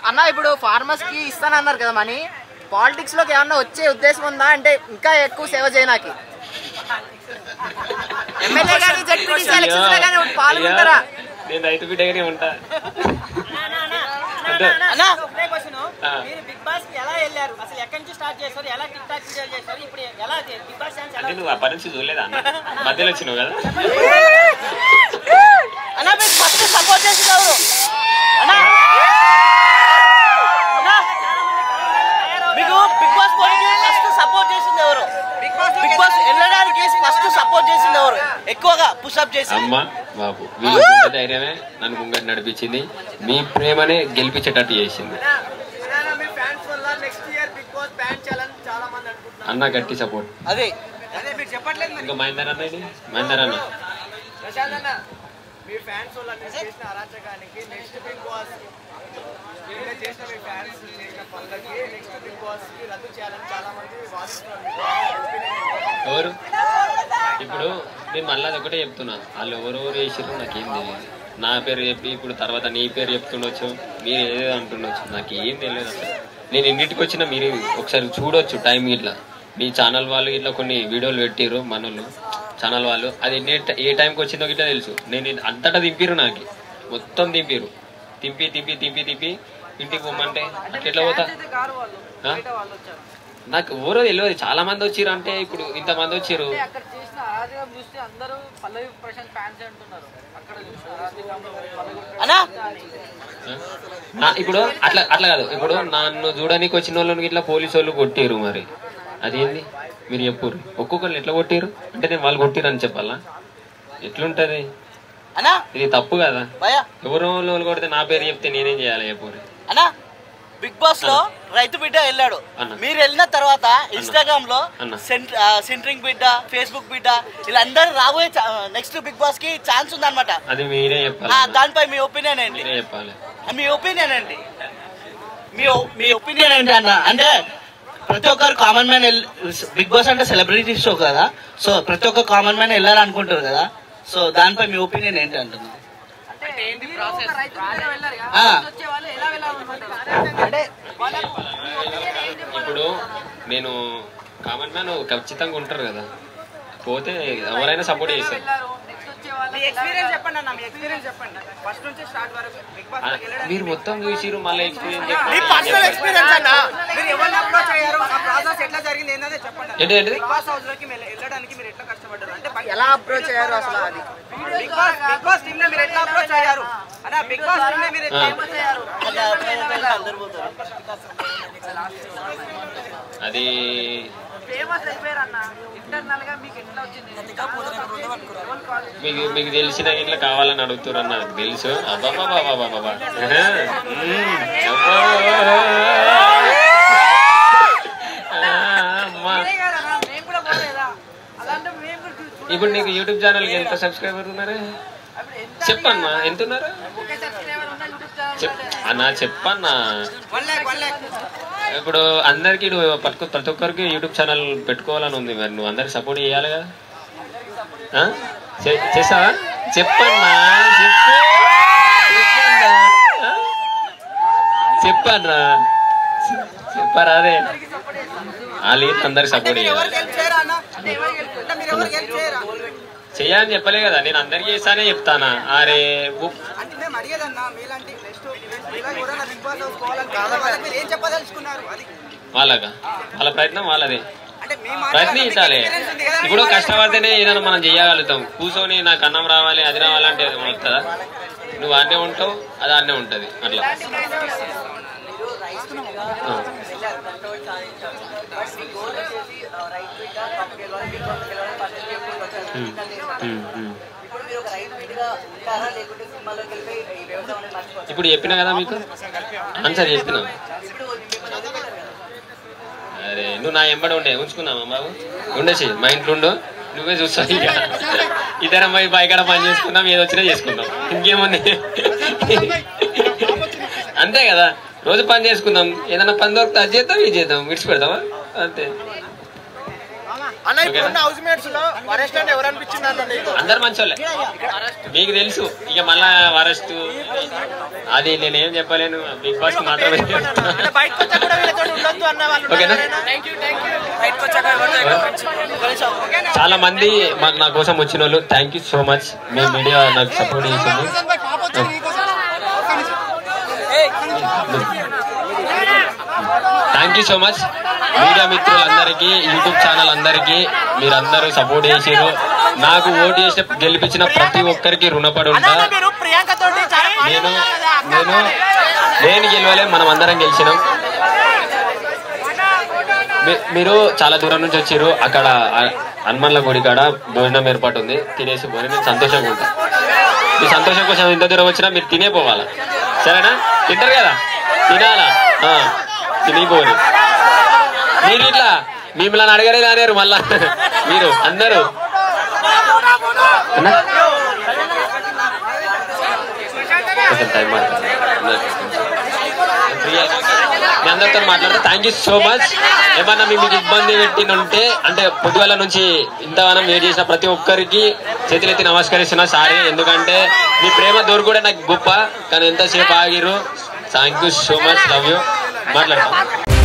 అన్న ఇప్పుడు ఫార్మర్స్ కి ఇస్తానన్నారు కదా మనీ పాలిటిక్స్ లోకి ఏమన్నా వచ్చే ఉద్దేశం ఉందా అంటే ఇంకా ఎక్కువ సేవ చేయడానికి ఎమ్మెల్యే కానీ జడ్పీటీసీ ఎలక్షన్స్ లో కానీ పాల్గొంటారా నేను రైతు బిడ్డగానే ఉంటా అన్నా ఒకటే క్వశ్చన్ ఆ. మీరు బిగ్ బాస్ కి ఎలా వెళ్ళారు అసలు ఎక్కడి నుంచి స్టార్ట్ చేశారు ఎలా టిక్ టాక్ వీడియోలు చేశారు ఇప్పుడు ఎలా బిగ్ బాస్ ఛాన్స్ ఎలా అంటే నువ్వు ఆ పని నుంచి చూడలేదా అన్న మధ్యలో వచ్చినావు కదా అన్నా మీకు ఫస్ట్ సపోర్ట్ చేసింది ఎవరు అన్నా అన్నా, మీకు బిగ్ బాస్ పోటీకి ఫస్ట్ సపోర్ట్ చేసింది ఎవరు బిగ్ బాస్ వెళ్ళడానికి ఫస్ట్ సపోర్ట్ చేసింది ఎవరు ఎక్కువగా పుషప్ చేసి అమ్మ బాబు వీళ్ళ గుండె ధైర్యమే నన్ను ముంగటి నడిపించింది మీ ప్రేమనే గెలిపించేటట్టు చేసింది మీ ఫ్యాన్స్ వల్ల next year Bigg Boss ban చేయాలని చాలా మంది అనుకుంటున్నారు అన్న గట్టి సపోర్ట్ అదే అదే మీరు చెప్పట్లేదు మరి ఇంకా మహేందర్ అన్న ఇది మహేందర్ అన్న ప్రశాంత్ అన్న మీ ఫ్యాన్స్ వల్ల మీరు చేసిన అరాచకానికి నెక్స్ట్ బిగ్ బాస్ మీరు చేసిన మీ ఫ్యాన్స్ చేసిన పనులకి నెక్స్ట్ బిగ్ బాస్ కి రద్దు చేయాలని చాలా మంది వాదిస్తున్నారు ఎవరు ఇప్పుడు నేను మళ్ళీ అది ఒకటే చెప్తున్నా వాళ్ళు ఎవరెవరు చేసిర్రు నాకేం తెలియదు నా పేరు చెప్పి ఇప్పుడు తర్వాత నీ పేరు చెప్తుండొచ్చు మీరు ఏదో అంటుండొచ్చు నాకు ఏం తెలియదు అసలు నేను ఇంటికి వచ్చిన మీరు ఒకసారి చూడొచ్చు టైం ఇట్లా మీ ఛానల్ వాళ్ళు ఇట్లా కొన్ని వీడియోలు పెట్టిర్రు మనోళ్ళు ఛానల్ వాళ్ళు అది ఎన్ని ఏ టైంకి వచ్చిందో గిట్లా తెలుసు నేను అంతటా దింపిరు నాకు మొత్తం దింపిరు తింపి తింపి తింపి తింపి ఇంటికి పోమంటే అట్లా ఎట్లా పోతా ఆ? నాకు ఎవరో తెలియదు చాలా మంది వచ్చిర్రు అంటే ఇప్పుడు ఇంత మంది వచ్చిర్రు అక్కడ చేసిన అరాజకం చూస్తే అందరూ పల్లవి ప్రశాంత్ ఫ్యాన్స్ అంటున్నారు అక్కడ చూసిన అరాజకం పల్లవి అన్నా నా ఇప్పుడు అట్లా అట్లా కాదు ఇప్పుడు నన్ను చూడడానికి వచ్చిన వాళ్ళని ఇట్లా పోలీసు వాళ్ళు కొట్టిరు మరి అదేంది మీరు చెప్పుర్రు ఒక్కొక్కరు ఎట్లా కొట్టిరు అంటే నేను వాళ్ళు కొట్టిరు అని చెప్పాలా ఎట్లుంటది అన్నా ఇది తప్పు కదా భయ్యా ఎవరో వాళ్ళు కొడితే నా పేరు చెప్తే నేనేం చేయాలి చెప్పుర్రు అన్నా బిగ్ బాస్ లో రైతు బిడ్డ వెళ్ళాడు అన్న. మీరు వెళ్ళిన తర్వాత ఇన్స్టాగ్రామ్ లో అన్న. సెంట్- ఆ, సెంట్రింగ్ బిడ్డ ఫేస్బుక్ బిడ్డ వీళ్ళందరూ రాబోయే నెక్స్ట్ బిగ్ బాస్ కి ఛాన్స్ ఉందన్నమాట అది మీరే ఆ, చెప్పాలి దానిపై మీ ఒపీనియన్ ఏంటి మీరే చెప్పాలి మీ ఒపీనియన్ ఏంటి మీ ఒ- మీ ఒపీనియన్ ఏంటి అన్న అంటే ప్రతి ఒక్కరు కామన్ మ్యాన్ బిగ్ బాస్ అంటే సెలబ్రిటీ షో కదా సో ప్రతి ఒక్క కామన్ మ్యాన్ వెళ్ళాలనుకుంటారు కదా సో దానిపై మీ ఒపీనియన్ ఏంటి అంటున్నారు అంటే ఏంటి ప్రాసెస్ రైతు బిడ్డగా వెళ్ళారు కదా, ఆ. రైతు వచ్చే వాళ్ళు ఎలా వెళ్ళాలనుకుంటున్నారు అంటే వాళ్ళకు మీ opinion ఏం చెప్పాలి? ఇప్పుడు నేను కామన్ మ్యాన్ ఖచ్చితంగా ఉంటారు కదా పోతే ఎవరైనా సపోర్ట్ చేస్తారు వెళ్ళారు నెక్స్ట్ వచ్చే వాళ్ళు మీ ఎక్స్పీరియన్స్ చెప్పండి అన్న మీ ఎక్స్పీరియన్స్ చెప్పండి ఫస్ట్ నుంచి స్టార్ట్ వరకు బిగ్ బాస్ ఆ, మీరు మొత్తం చూసిరు మళ్ళీ ఎక్స్పీరియన్స్ మీ పర్సనల్ ఎక్స్పీరియన్స్ అన్న మీరు ఎవరిని అప్రోచ్ అయ్యారు ఆ ప్రాసెస్ ఎట్లా జరిగింది ఏంటనే చెప్పండి ఏంటి ఏంటిది బిగ్ బాస్ హౌస్ లోకి మెల్ల- వెళ్ళడానికి మీరు ఎట్లా కష్టపడ్డారు అంటే ఎలా అప్రోచ్ అయ్యారు అసలు అది Bigg Boss Bigg Boss team లో మీరు ఎట్లా అప్రోచ్ అయ్యారు అన్న బిగ్ బాస్ టీమ్ లో మీరు ఎట్లా approach అయ్యారు అందరు పోతారు అది ఫేమస్ అయిపోయారు అన్న ఇంటర్నల్ గా మీకు ఎట్లా వచ్చింది మీకు మీకు తెలిసిన ఇట్లా కావాలని అడుగుతున్నారు నాకు తెలుసు అబ్బాబాబాబాబాబా. ఆహా. మ్మ్. అబ్బో. ఆ, అమ్మా. మేము కూడా పోలేదా అలాంటి మేము కూడా చూ- ఇప్పుడు నీకు యూట్యూబ్ ఛానల్ ఎంత సబ్స్క్రైబర్ ఉన్నారు అప్పుడు ఎంత చెప్పన్నా ఎంత ఉన్నారు ఒకే సబ్స్క్రైబర్ ఉన్న యూట్యూబ్ ఛానల్ చెప్ అన్నా చెప్పన్నా వన్ ల్యాక్ వన్ ల్యాక్ ఇప్పుడు అందరికి నువ్వు పట్టుకు ప్రతి ఒక్కరికి యూట్యూబ్ ఛానల్ పెట్టుకోవాలని ఉంది మరి నువ్వు అందరికి సపోర్ట్ చేయాలి కదా ఆ? చే- చేస్తావా చెప్పన్నా చెప్పు చెప్పన్నా ఆ? చెప్పన్నా చెప్పరా అదే వాళ్ళు అందరికి సపోర్ట్ చేయాలి ఎవరికి హెల్ప్ చేయరా అన్న అంటే మీరు ఎవరికి హెల్ప్ చేయరా చెయ్యాలని చెప్పలే కదా నేను అందరికి చేస్తానే చెప్తానా అరే ఉప్. అంటే మేము అడిగేదన్నా మీలాంటి నెక్స్ట్ ఇలా ఎవరైనా బిగ్ బాస్ హౌస్ పోవాలని వాళ్ళకి మీరు ఏం చెప్పదలుచుకున్నారు అది వాళ్ళగా వాళ్ళ ప్రయత్నం వాళ్ళదే అంటే మీ మాట ప్రయత్నించాలి experience ఉంది కదా, ఇప్పుడు మీ మాట కష్టపడితేనే ఏదైనా మనం చేయగలుగుతాం కూర్చొని నాకు అన్నం రావాలి అది రావాలంటే ఏమైనా వస్తుందా నువ్వు అన్నే ఉంటావు అది అన్నే ఉంటది అట్లా ఆ. ఉమ్, ఉమ్, ఉమ్. ఇప్పుడు చెప్పినా కదా మీకు ఆన్సర్ చెప్పినా అరే నువ్వు నా ఎంబడి ఉండే ఉంచుకున్నావా బాబు ఉండేసి మా ఇంట్లో ఉండు నువ్వే చూస్తావు ఇక ఇద్దరం పోయి బయకాడ పని చేసుకుందాం ఏదో వచ్చినా చేసుకుందాం ఇంకేముంది అంతే కదా రోజు పని చేసుకుందాం ఏదైనా పని దొరికితే అది చేద్దాం ఇది చేద్దాం విడిచిపెడతావా అంతే అన్న ఇప్పుడున్న హౌస్ మేట్స్ లో వరెస్ట్ అంటే ఎవరు అనిపించింది అన్న నీకు అందరు మంచోళ్ళే మీకు తెలుసు ఇక మళ్ళా వరస్ట్ అది నేనేం చెప్పలేను బిగ్ బాస్ కి మాత్రమే చెప్తున్నా. అంటే బయటకు వచ్చా కూడా వీళ్ళతో ఉండొద్దు అన్న వాళ్ళు ఓకేనా? బయటకు వచ్చాక చాలా మంది మా- నా కోసం వచ్చిన వాళ్ళు థ్యాంక్ యూ సో మచ్ మీ మీడియా నాకు సపోర్ట్ చేసింది thank you so much media మిత్రులందరికీ యూట్యూబ్ ఛానల్ అందరికీ మీరందరూ సపోర్ట్ చేసిరు నాకు ఓటు చేసి గెలిపించిన ప్రతి ఒక్కరికి రుణపడి ఉంటా మీరు ప్రియాంక తోటి చాలా నేను నేను నేను గెలవలే మనం అందరం గెలిచినాం మీ- మీరు చాలా దూరం నుంచి వచ్చారు అక్కడ ఆ- హనుమన్ల గుడి కాడ భోజనం ఏర్పాటు ఉంది తినేసి పోయి నేను సంతోషంగా ఉంటా మీ సంతోషం కోసం ఇంత దూరం వచ్చినా మీరు తినే పోవాలా సరేనా తింటారు కదా తినాలా ఆ, తినిపోని మీరు ఇట్లా మిమ్మల్ని అడగలేదు అనేరు మళ్ళా మీరు అందరూ అన్నా? కొంచెం టైం మాట్లాడండి. ప్రియా, మీ అందరితో మాట్లాడితే థ్యాంక్ యూ సో మచ్ ఏమన్నా మీ మీకు ఇబ్బంది పెట్టినుంటే అంటే పొద్దుగల నుంచి ఇంతగానం వెయిట్ చేసిన ప్రతి ఒక్కరికి చేతులెత్తి నమస్కరిస్తున్నా సారీ ఎందుకంటే మీ ప్రేమ దొరికి కూడా నాకు గొప్ప కానీ ఎంతసేపు ఆగిరు thank you so much love you మాట్లాడతాం